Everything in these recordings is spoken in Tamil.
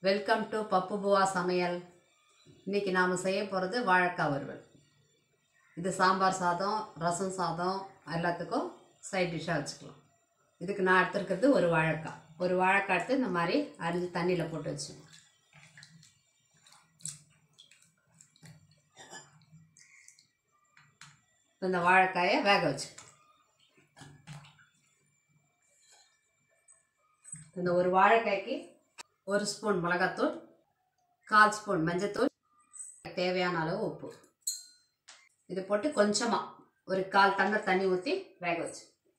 வெல்கம் டு பப்பு புவா சமையல் இன்றைக்கி நாம் செய்ய போகிறது வாழைக்காய் வறுவல் இது சாம்பார் சாதம் ரசம் சாதம் எல்லாத்துக்கும் சைட் டிஷ்ஷாக வச்சுக்கலாம் இதுக்கு நான் எடுத்துருக்கிறது ஒரு வாழைக்காய் ஒரு வாழைக்காய் எடுத்து இந்த மாதிரி அரிஞ்சு தண்ணியில் போட்டு வச்சுக்கணும் இப்போ இந்த வாழைக்காயை வேக வச்சு இந்த ஒரு வாழைக்காய்க்கு ஒரு ஸ்பூன் மிளகாத்தூள் கால் ஸ்பூன் மஞ்சத்தூள் தேவையான அளவு உப்பு இது போட்டு கொஞ்சமாக ஒரு கால் டம்ளர் தண்ணி ஊற்றி வேக வச்சு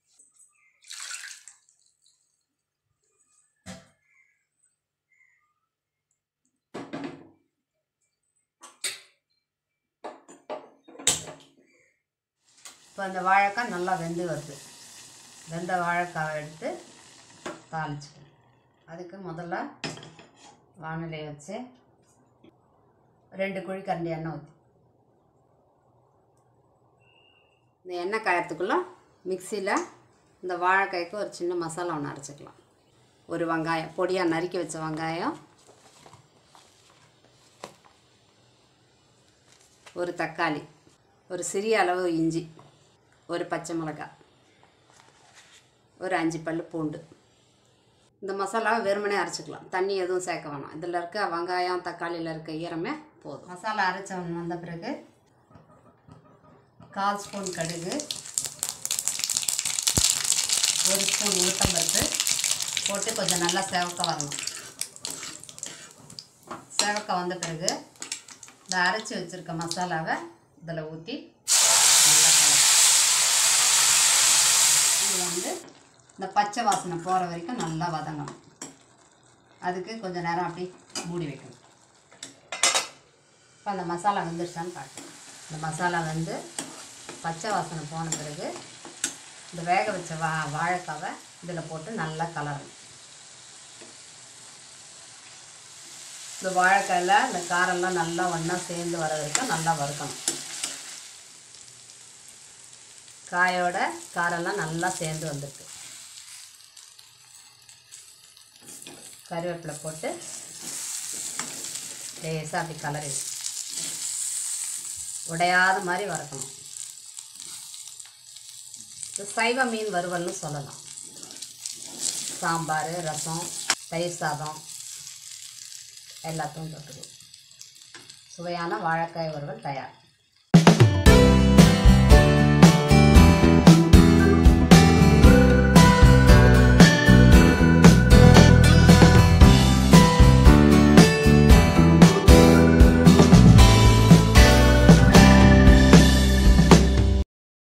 இப்போ அந்த வாழைக்காய் நல்லா வெந்து வருது வெந்த வாழைக்காவை எடுத்து தாளிச்சுக்கணும் அதுக்கு முதல்ல வானிலையை வச்சு ரெண்டு குழி கரண்டி எண்ணெய் ஊற்றி இந்த எண்ணெய் காயத்துக்குள்ளே மிக்சியில் இந்த வாழைக்காய்க்கு ஒரு சின்ன மசாலா ஒன்று அரைச்சிக்கலாம் ஒரு வெங்காயம் பொடியாக நறுக்கி வச்ச வெங்காயம் ஒரு தக்காளி ஒரு சிறிய அளவு இஞ்சி ஒரு பச்சை மிளகாய் ஒரு அஞ்சு பல் பூண்டு இந்த மசாலாவை வெறுமனே அரைச்சிக்கலாம் தண்ணி எதுவும் சேர்க்க வேணாம் இதில் இருக்க வெங்காயம் தக்காளியில் இருக்க ஈரமே போதும் மசாலா அரைச்சவன் வந்த பிறகு கால் ஸ்பூன் கடுகு ஒரு ஸ்பூன் உளுத்தம்பருப்பு போட்டு கொஞ்சம் நல்லா செவக்க வரணும் செவக்க வந்த பிறகு இந்த அரைச்சி வச்சுருக்க மசாலாவை இதில் ஊற்றி நல்லா கலக்கணும் இது வந்து இந்த பச்சை வாசனை போகிற வரைக்கும் நல்லா வதங்கணும் அதுக்கு கொஞ்சம் நேரம் அப்படி மூடி வைக்கணும் இப்போ அந்த மசாலா வெந்துருச்சான்னு பார்க்கணும் இந்த மசாலா வந்து பச்சை வாசனை போன பிறகு இந்த வேக வச்ச வா வாழைக்காவை இதில் போட்டு நல்லா கலரணும் இந்த வாழைக்காயில் இந்த காரெல்லாம் நல்லா ஒன்றா சேர்ந்து வர வரைக்கும் நல்லா வறுக்கணும் காயோட காரெல்லாம் நல்லா சேர்ந்து வந்திருக்கு கருவேப்பிலை போட்டு லேசாக அப்படி கலரி உடையாத மாதிரி வறுக்கணும் இது சைவ மீன் வறுவல்னு சொல்லலாம் சாம்பார் ரசம் தயிர் சாதம் எல்லாத்தையும் தொட்டுக்கும் சுவையான வாழைக்காய் வறுவல் தயார்